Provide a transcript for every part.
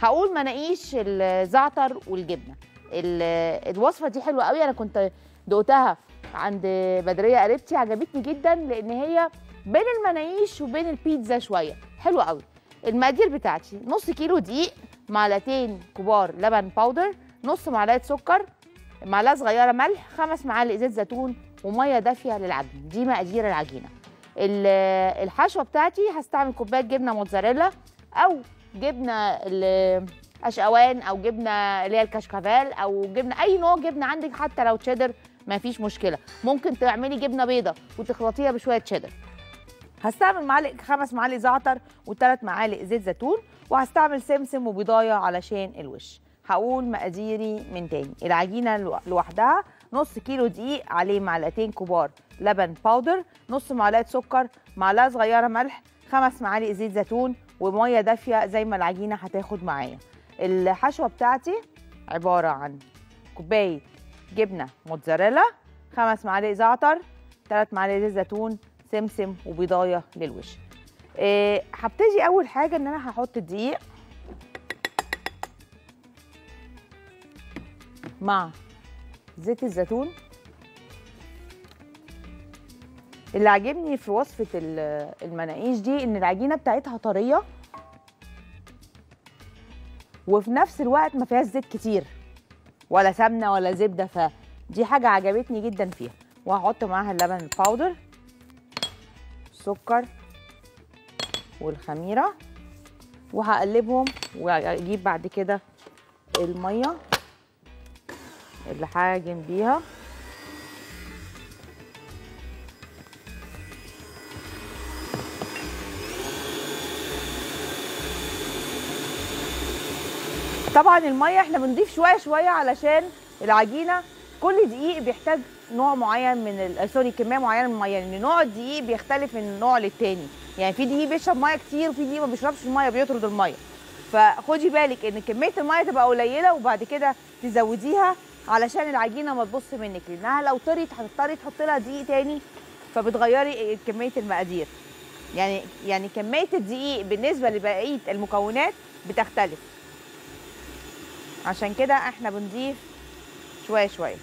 هقول مناقيش الزعتر والجبنه ال- الوصفه دي حلوه قوي انا كنت دقتها عند بدريه قريبتي عجبتني جدا لان هي بين المناقيش وبين البيتزا شويه حلوه قوي المقادير بتاعتي نص كيلو دقيق معلقتين كبار لبن باودر نص معلقه سكر معلقه صغيره ملح خمس معالق زيت زيتون وميه دافيه للعجن دي مقادير العجينه ال- الحشوه بتاعتي هستعمل كوبايه جبنه موتزاريلا او جبنه ال- اشقوان او جبنه اللي هي الكشكافال او جبنه اي نوع جبنه عندك حتى لو تشيدر ما فيش مشكله ممكن تعملي جبنه بيضه وتخلطيها بشويه تشيدر هستعمل معلق خمس معالق زعتر وثلاث معالق زيت زيتون وهستعمل سمسم وبضايه علشان الوش هقول مقاديري من تاني العجينه لو- لوحدها نص كيلو دقيق عليه معلقتين كبار لبن باودر نص معلقه سكر معلقه صغيره ملح خمس معالق زيت زيتون وميه دافيه زي ما العجينه هتاخد معايا الحشوه بتاعتي عباره عن كوبايه جبنه موتزاريلا خمس معالق زعتر ثلاث معالق زيت زيتون سمسم وبضايه للوش إيه هبتدي اول حاجه ان انا هحط الدقيق مع زيت الزيتون اللي عاجبني في وصفه ال- المناقيش دي ان العجينه بتاعتها طريه وفي نفس الوقت ما فيهاش زيت كتير ولا سمنه ولا زبده فدي حاجه عجبتني جدا فيها وهحط معاها اللبن الباودر السكر والخميره وهقلبهم واجيب بعد كده الميه اللي هعجن بيها طبعا الميه احنا بنضيف شويه شويه علشان العجينه كل دقيق بيحتاج نوع معين من ال- سوري كميه معينه من الميه لان نوع الدقيق بيختلف من نوع للتاني يعني في دقيق بيشرب ميه كتير وفي دقيق ما بيشربش الميه بيطرد الميه فخدي بالك ان كميه الميه تبقى قليله وبعد كده تزوديها علشان العجينه ما تبص منك لانها لو طرت هتضطري تحطي لها دقيق تاني فبتغيري كميه المقادير يعني يعني كميه الدقيق بالنسبه لبقيه المكونات بتختلف عشان كده احنا بنضيف شويه شويه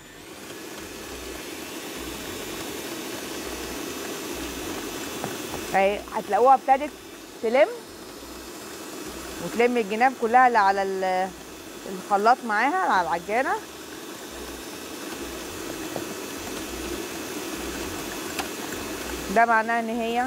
اهي هتلاقوها ابتدت تلم وتلم الجناب كلها اللي على ال- الخلاط معاها على العجانه ده معناه ان هي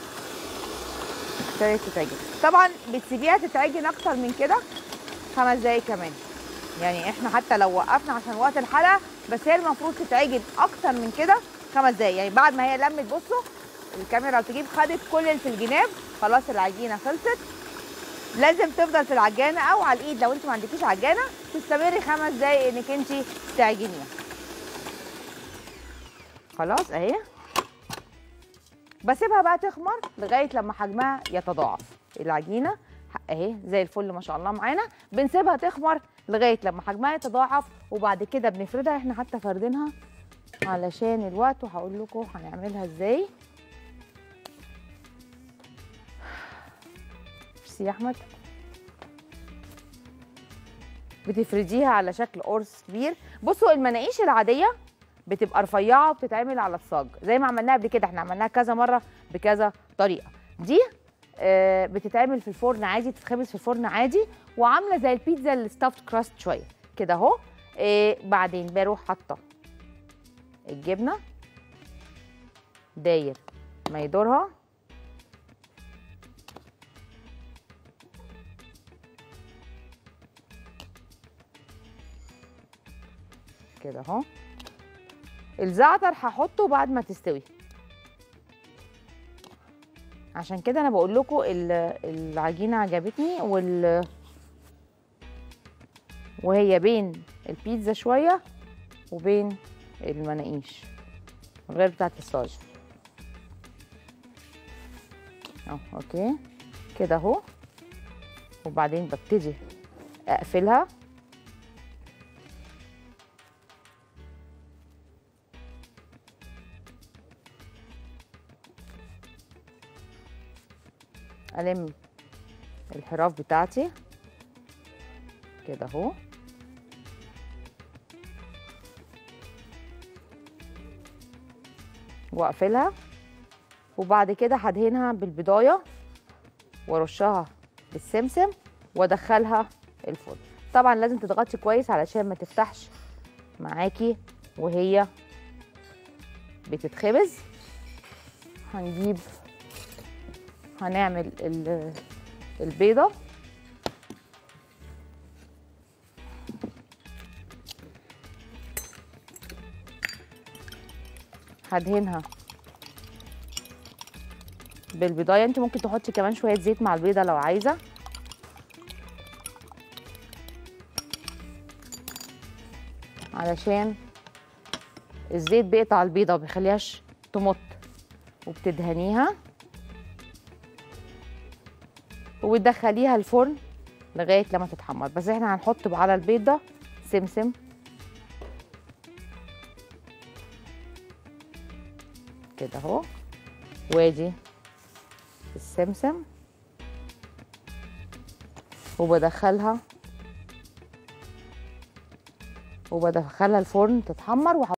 ابتدت تتعجن طبعا بتسيبيها تتعجن اكتر من كده خمس دقايق كمان يعني احنا حتى لو وقفنا عشان وقت الحلقه بس هي المفروض تتعجن اكتر من كده خمس دقايق يعني بعد ما هي لمت بصوا الكاميرا تجيب خدت كل اللي في الجناب خلاص العجينه خلصت لازم تفضل في العجانه او على الايد لو انت ما عندكيش عجانه تستمري خمس دقايق انك انت تعجنيها خلاص اهي بسيبها بقى تخمر لغايه لما حجمها يتضاعف العجينه اهي زي الفل ما شاء الله معانا بنسيبها تخمر لغايه لما حجمها يتضاعف وبعد كده بنفردها احنا حتى فردينها علشان الوقت وهقول لكم هنعملها ازاي ميرسي يا احمد بتفرديها على شكل قرص كبير بصوا المناقيش العاديه بتبقى رفيعه وبتتعمل على الصاج زي ما عملناها قبل كده احنا عملناها كذا مره بكذا طريقه دي آه، بتتعمل في الفرن عادي تتخبز في الفرن عادي وعامله زي البيتزا الستافت كراست شويه كده اهو آه، بعدين بروح حاطه الجبنه داير ما يدورها كده اهو الزعتر هحطه بعد ما تستوي عشان كده انا بقول لكم العجينه عجبتني وال وهي بين البيتزا شويه وبين المناقيش غير بتاعه الصاج اهو اوكي كده اهو وبعدين ببتدي اقفلها الم الحراف بتاعتي كده اهو واقفلها وبعد كده هدهنها بالبضايه وارشها بالسمسم وادخلها الفرن طبعا لازم تضغطي كويس علشان ما تفتحش معاكي وهي بتتخبز هنجيب هنعمل ال- البيضه هدهنها بالبضايه انت ممكن تحطي كمان شويه زيت مع البيضه لو عايزه علشان الزيت بيقطع البيضه وما بيخليهاش تمط وبتدهنيها وبتدخليها الفرن لغايه لما تتحمر بس احنا هنحط على البيض ده سمسم كده اهو وادي السمسم وبدخلها وبدخلها الفرن تتحمر